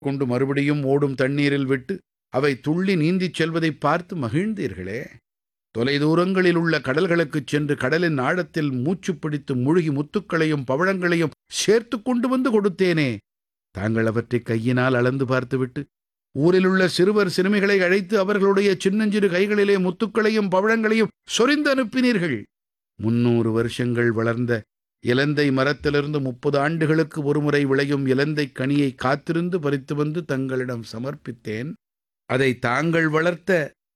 கொண்டு மறுபடியும் ஓடும் தண்ணீரில் விட்டு அவை துள்ளி நீந்திச் செல்வதைப் பார்த்து மகிழ்ந்தீர்களே தொலைதூரங்களில் உள்ள கடல்களுக்குச் சென்று கடலின் ஆழத்தில் மூச்சு பிடித்து முழுகி முத்துக்களையும் பவழங்களையும் சேர்த்து கொண்டு வந்து கொடுத்தேனே தாங்கள் அவற்றை கையினால் அளந்து பார்த்துவிட்டு ஊரிலுள்ள சிறுவர் சிறுமிகளை அழைத்து அவர்களுடைய சின்னஞ்சிறு கைகளிலே முத்துக்களையும் பவழங்களையும் சொரிந்து அனுப்பினீர்கள் முன்னூறு வருஷங்கள் வளர்ந்த இலந்தை மரத்திலிருந்து முப்பது ஆண்டுகளுக்கு ஒருமுறை விளையும் இலந்தை கனியை காத்திருந்து பறித்து வந்து தங்களிடம் சமர்ப்பித்தேன் அதை தாங்கள் வளர்த்த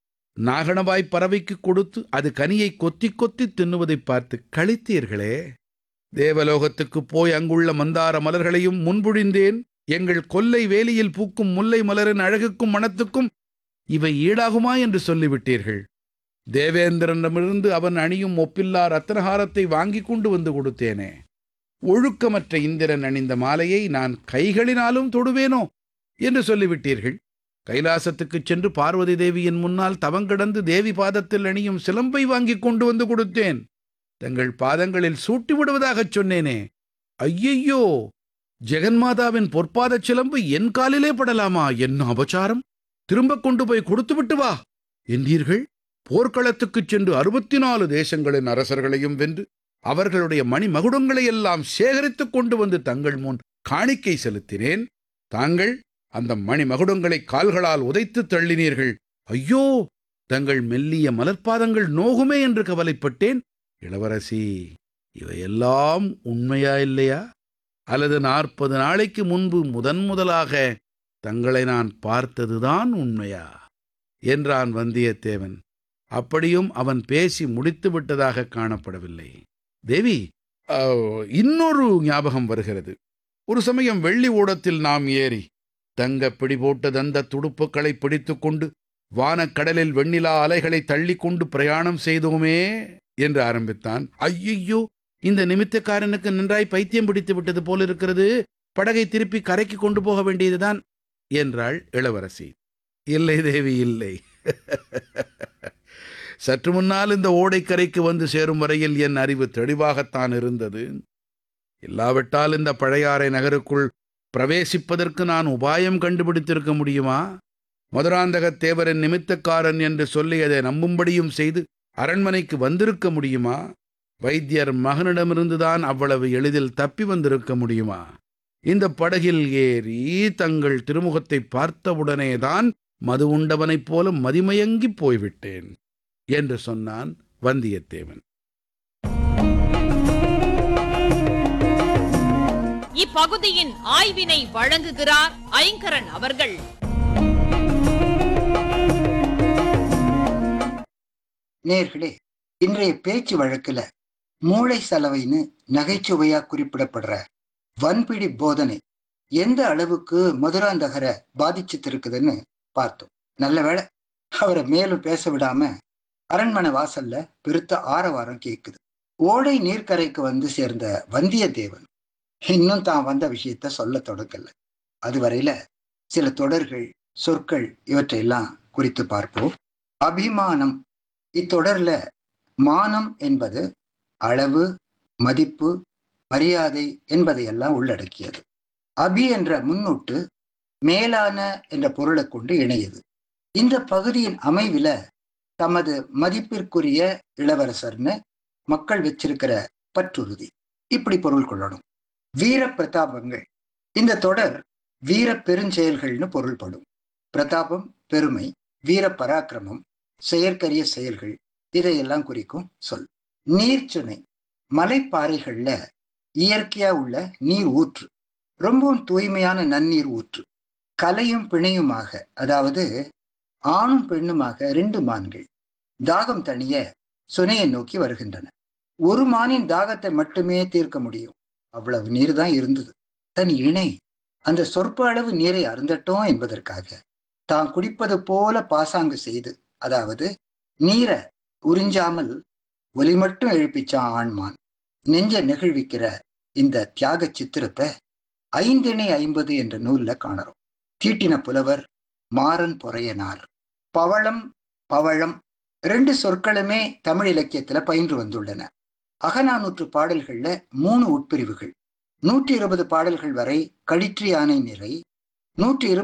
நாகணவாய் பறவைக்கு கொடுத்து அது கனியை கொத்தி கொத்தி தின்னுவதைப் பார்த்து களித்தீர்களே தேவலோகத்துக்குப் போய் அங்குள்ள மந்தார மலர்களையும் முன்புழிந்தேன் எங்கள் கொல்லை வேலியில் பூக்கும் முல்லை மலரின் அழகுக்கும் மணத்துக்கும் இவை ஈடாகுமா என்று சொல்லிவிட்டீர்கள் தேவேந்திரனிடமிருந்து அவன் அணியும் ஒப்பில்லா ரத்னஹாரத்தை வாங்கிக் கொண்டு வந்து கொடுத்தேனே ஒழுக்கமற்ற இந்திரன் அணிந்த மாலையை நான் கைகளினாலும் தொடுவேனோ என்று சொல்லிவிட்டீர்கள் கைலாசத்துக்குச் சென்று பார்வதி தேவியின் முன்னால் தவங்கிடந்து தேவி பாதத்தில் அணியும் சிலம்பை வாங்கிக் கொண்டு வந்து கொடுத்தேன் தங்கள் பாதங்களில் சூட்டி விடுவதாகச் சொன்னேனே ஐயையோ ஜெகன்மாதாவின் பொற்பாதச் சிலம்பு என் காலிலே படலாமா என்ன அபச்சாரம் திரும்ப கொண்டு போய் கொடுத்துவிட்டு வா என்றீர்கள் போர்க்களத்துக்குச் சென்று அறுபத்தி நாலு தேசங்களின் அரசர்களையும் வென்று அவர்களுடைய மணி மகுடங்களை எல்லாம் சேகரித்துக் கொண்டு வந்து தங்கள் முன் காணிக்கை செலுத்தினேன் தாங்கள் அந்த மணி மகுடங்களை கால்களால் உதைத்து தள்ளினீர்கள் ஐயோ தங்கள் மெல்லிய மலர்பாதங்கள் நோகுமே என்று கவலைப்பட்டேன் இளவரசி இவையெல்லாம் உண்மையா இல்லையா அல்லது நாற்பது நாளைக்கு முன்பு முதன் முதலாக தங்களை நான் பார்த்ததுதான் உண்மையா என்றான் வந்தியத்தேவன் அப்படியும் அவன் பேசி முடித்து விட்டதாக காணப்படவில்லை தேவி அஹ், இன்னொரு ஞாபகம் வருகிறது ஒரு சமயம் வெள்ளி ஓடத்தில் நாம் ஏறி தங்க பிடி போட்ட தந்த துடுப்புகளை பிடித்துக்கொண்டு வானக்கடலில் வெண்ணிலா அலைகளை தள்ளிக் கொண்டு பிரயாணம் செய்தோமே என்று ஆரம்பித்தான் ஐயையோ இந்த நிமித்தக்காரனுக்கு நன்றாய் பைத்தியம் பிடித்து விட்டது போல இருக்கிறது படகை திருப்பி கரைக்கு கொண்டு போக வேண்டியதுதான் என்றாள் இளவரசி இல்லை தேவி இல்லை சற்று முன்னால் இந்த ஓடைக்கரைக்கு வந்து சேரும் வரையில் என் அறிவு தெளிவாகத்தான் இருந்தது இல்லாவிட்டால் இந்த பழையாறை நகருக்குள் பிரவேசிப்பதற்கு நான் உபாயம் கண்டுபிடித்திருக்க முடியுமா மதுராந்தகத் தேவரின் நிமித்தக்காரன் என்று சொல்லி அதை நம்பும்படியும் செய்து அரண்மனைக்கு வந்திருக்க முடியுமா வைத்தியர் மகனிடமிருந்துதான் அவ்வளவு எளிதில் தப்பி வந்திருக்க முடியுமா இந்த படகில் ஏறி தங்கள் திருமுகத்தை பார்த்தவுடனேதான் மது உண்டவனைப் போல மதிமயங்கிப் போய்விட்டேன் என்று சொன்னான் வந்தியத்தேவன் இப்பகுதியின் ஆய்வினை வழங்குகிறார் ஐங்கரன் அவர்கள் நேர்களே இன்றைய பேச்சு வழக்குல மூளை சலவைன்னு நகைச்சுவையா குறிப்பிடப்படுற வன்பிடி போதனை எந்த அளவுக்கு மதுராந்தகரை பாதிச்சிட்டு பார்த்தோம் நல்ல வேளை அவரை மேலும் பேச விடாம அரண்மனை வாசல்ல பெருத்த ஆரவாரம் கேக்குது ஓடை நீர்க்கரைக்கு வந்து சேர்ந்த வந்தியத்தேவன் இன்னும் தான் வந்த விஷயத்த சொல்ல தொடங்கல அதுவரையில சில தொடர்கள் சொற்கள் இவற்றையெல்லாம் குறித்து பார்ப்போம் அபிமானம் இத்தொடர்ல மானம் என்பது அளவு மதிப்பு மரியாதை என்பதையெல்லாம் உள்ளடக்கியது அபி என்ற முன்னொட்டு மேலான என்ற பொருளை கொண்டு இணையது இந்த பகுதியின் அமைவில தமது மதிப்பிற்குரிய இளவரசர்னு மக்கள் வச்சிருக்கிற பற்றுறுதி இப்படி பொருள் கொள்ளணும் வீர பிரதாபங்கள் இந்த தொடர் வீர பெருஞ்செயல்கள்னு பொருள்படும் பிரதாபம் பெருமை வீர பராக்கிரமம் செயற்கரிய செயல்கள் இதையெல்லாம் குறிக்கும் சொல் நீர்ச்சுனை மலைப்பாறைகள்ல இயற்கையா உள்ள நீர் ஊற்று ரொம்பவும் தூய்மையான நன்னீர் ஊற்று கலையும் பிணையுமாக அதாவது ஆணும் பெண்ணுமாக ரெண்டு மான்கள் தாகம் தணிய சுனையை நோக்கி வருகின்றன ஒரு மானின் தாகத்தை மட்டுமே தீர்க்க முடியும் அவ்வளவு நீர் தான் இருந்தது தன் இணை அந்த சொற்ப அளவு நீரை அருந்தட்டும் என்பதற்காக தான் குடிப்பது போல பாசாங்கு செய்து அதாவது நீரை உறிஞ்சாமல் ஒலி மட்டும் எழுப்பிச்சான் ஆண்மான் நெஞ்ச நெகிழ்விக்கிற இந்த தியாக சித்திரத்தை ஐந்திணை ஐம்பது என்ற நூல்ல காணறோம் தீட்டின புலவர் மாறன் பொறையனார் பவளம் பவழம் ரெண்டு சொற்களுமே தமிழ் இலக்கியத்துல பயின்று வந்துள்ளன அகநானூற்று பாடல்கள்ல மூணு உட்பிரிவுகள் நூற்றி இருபது பாடல்கள் வரை களிற்று யானை நிறை நூற்றி